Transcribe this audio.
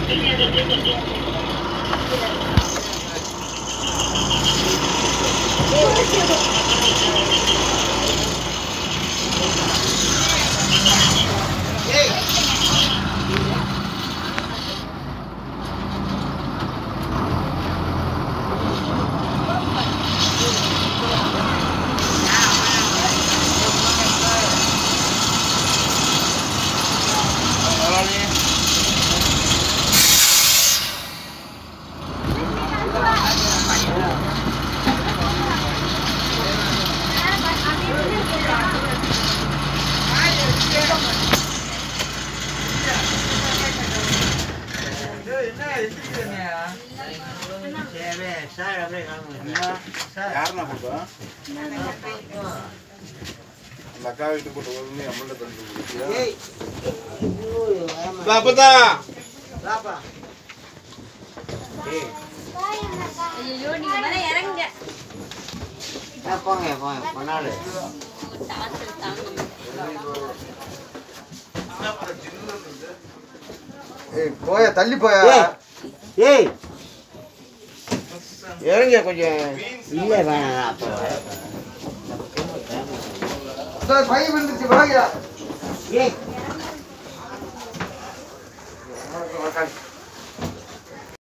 யாருண்ணா கொடுத்தா அந்த அக்கா வீட்டு போட்டு வந்து நம்மள்ட்ட தந்து கொடுத்தியா அப்பதா ஐயோ நீங்க மேல இறங்குங்க போங்க போங்க பொன்னாடு டார்ச்சர் தாங்க ஏய் போயா தள்ளி போயா ஏய் இறங்க கொஞ்சம் இல்ல வேணாம் அப்போ பையன் வந்துச்சு வாங்க ஏய் வணக்கம்